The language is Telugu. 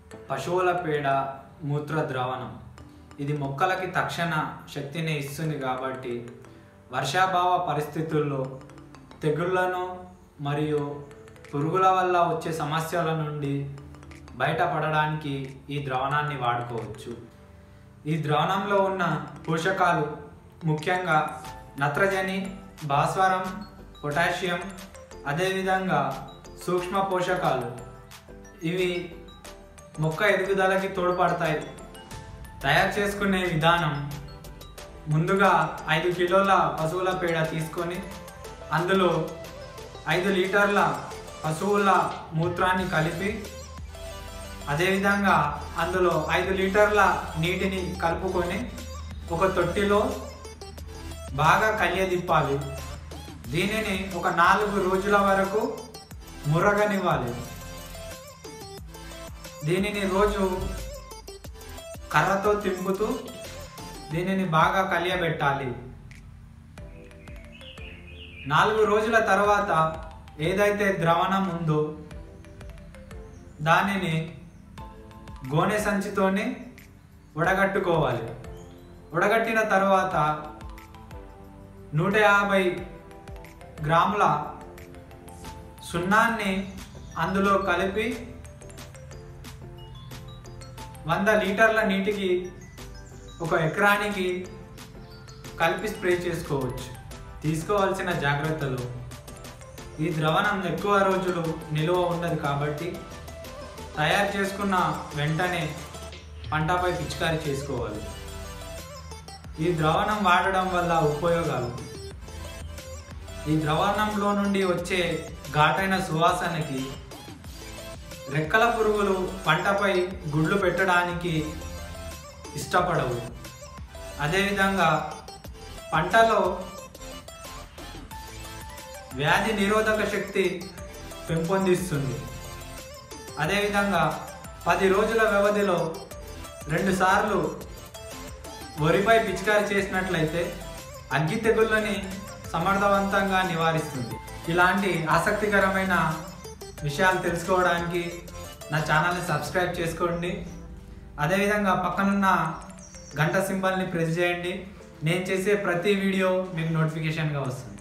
పశువుల పేడ మూత్ర ద్రావణం ఇది మొక్కలకి తక్షణ శక్తిని ఇస్తుంది కాబట్టి వర్షాభావ పరిస్థితుల్లో తెగుళ్లను మరియు పురుగుల వల్ల వచ్చే సమస్యల నుండి బయటపడడానికి ఈ ద్రావణాన్ని వాడుకోవచ్చు ఈ ద్రావణంలో ఉన్న పోషకాలు ముఖ్యంగా నత్రజని భాస్వరం పొటాషియం అదేవిధంగా సూక్ష్మ పోషకాలు ఇవి మొక్క ఎదుగుదలకి తోడ్పడతాయి తయారు చేసుకునే విధానం ముందుగా ఐదు కిలోల పశువుల పేడ తీసుకొని అందులో ఐదు లీటర్ల పశువుల మూత్రాన్ని కలిపి అదేవిధంగా అందులో ఐదు లీటర్ల నీటిని కలుపుకొని ఒక తొట్టిలో బాగా కలియదిప్పాలి దీనిని ఒక నాలుగు రోజుల వరకు మురగనివ్వాలి దీనిని రోజు కర్రతో తింపుతూ దీనిని బాగా కలియబెట్టాలి నాలుగు రోజుల తర్వాత ఏదైతే ద్రవణం ఉందో దానిని గోనె సంచితోని ఉడగట్టుకోవాలి ఉడగట్టిన తర్వాత నూట యాభై గ్రాముల సున్నాన్ని అందులో కలిపి వంద లీటర్ల నీటికి ఒక ఎకరానికి కలిపి స్ప్రే చేసుకోవచ్చు తీసుకోవాల్సిన జాగ్రత్తలు ఈ ద్రవణం ఎక్కువ రోజులు నిలువ ఉండదు కాబట్టి తయారు చేసుకున్న వెంటనే పంటపై పిచికారీ చేసుకోవాలి ఈ ద్రవణం వాడడం వల్ల ఉపయోగాలు ఈ ద్రవణంలో నుండి వచ్చే ఘాటైన సువాసనకి రెక్కల పురుగులు పంటపై గుడ్లు పెట్టడానికి ఇష్టపడవు అదేవిధంగా పంటలో వ్యాధి నిరోధక శక్తి పెంపొందిస్తుంది అదేవిధంగా పది రోజుల వ్యవధిలో రెండుసార్లు వరిపై పిచికారి చేసినట్లయితే అగ్గి తెగుళ్ళని సమర్థవంతంగా నివారిస్తుంది ఇలాంటి ఆసక్తికరమైన విషయాలు తెలుసుకోవడానికి నా ఛానల్ని సబ్స్క్రైబ్ చేసుకోండి అదేవిధంగా పక్కనున్న గంట సింబల్ని ప్రెస్ చేయండి నేను చేసే ప్రతి వీడియో మీకు నోటిఫికేషన్గా వస్తుంది